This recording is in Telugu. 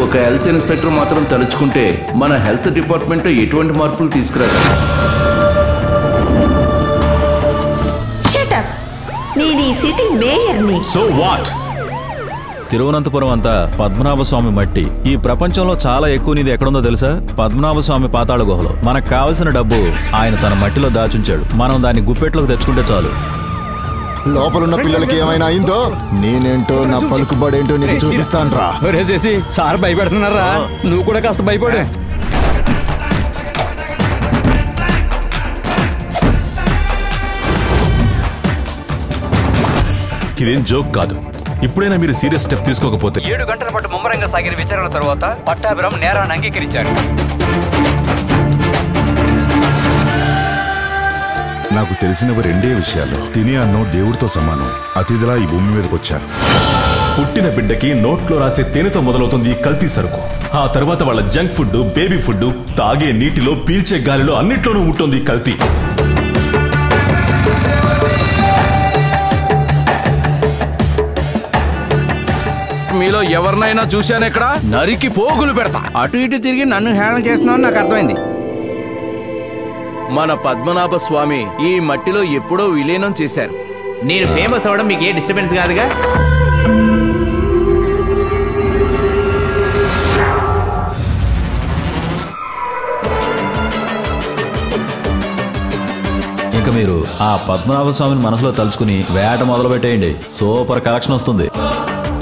ఒక హెల్త్ ఇన్స్పెక్టర్ మాత్రం తలుచుకుంటే మన హెల్త్ డిపార్ట్మెంట్ ఎటువంటి మార్పులు తీసుకురాదు షటప్ నేను ఈ సిటీ మేయర్ని సో వాట్ తిరువనంతపురం అంతా పద్మనాభ స్వామి మట్టి ఈ ప్రపంచంలో చాలా ఎక్కువ నిధి ఎక్కడుందో తెలుసా పద్మనాభ స్వామి పాతాళ గుహలో మనకు కావలసిన డబ్బు ఆయన తన మట్టిలో దాచుంచాడు మనం దాన్ని గుప్పెట్లోకి తెచ్చుకుంటే చాలు లోపలున్న పిల్లలకి ఏమైనా అయిందో నేనేంటో నా పలుకుబడేంటో నీకు చూపిస్తాను రా ఒరే చేసి సార్ భయపెడుతున్నారా నువ్వు కూడా కాస్త భయపడు ఇదేం జోక్ కాదు ఇప్పుడైనా మీరు సీరియస్ స్టెప్ తీసుకోకపోతే ఏడు గంటల పాటు ముమ్మరంగా సాగిన విచారణ తర్వాత పట్టాభిరం నేరాన్ని అంగీకరించారు నాకు తెలిసినవి రెండే విషయాలు తినే అన్నం దేవుడితో సమానం అతిథిలా ఈ భూమి మీదకి వచ్చాను పుట్టిన బిడ్డకి నోట్లో రాసే తేనెతో మొదలవుతుంది ఈ కల్తీ సరుకు ఆ తర్వాత వాళ్ళ జంక్ ఫుడ్ బేబీ ఫుడ్ తాగే నీటిలో పీల్చే గాలిలో అన్నిట్లోనూ ఉంటుంది ఈ కల్తీ మీలో ఎవరినైనా చూశాను ఇక్కడ నరికి పోగులు పెడతా అటు ఇటు తిరిగి నన్ను హేళన చేస్తున్నావు నాకు అర్థమైంది మన పద్మనాభ స్వామి ఈ మట్టిలో ఎప్పుడో విలీనం చేశారు నేను ఫేమస్ అవ్వడం మీకు ఏ డిస్టర్బెన్స్ కాదుగా ఇంకా మీరు ఆ పద్మనాభ స్వామిని మనసులో తలుచుకుని వేట మొదలు పెట్టేయండి సూపర్ కలెక్షన్ వస్తుంది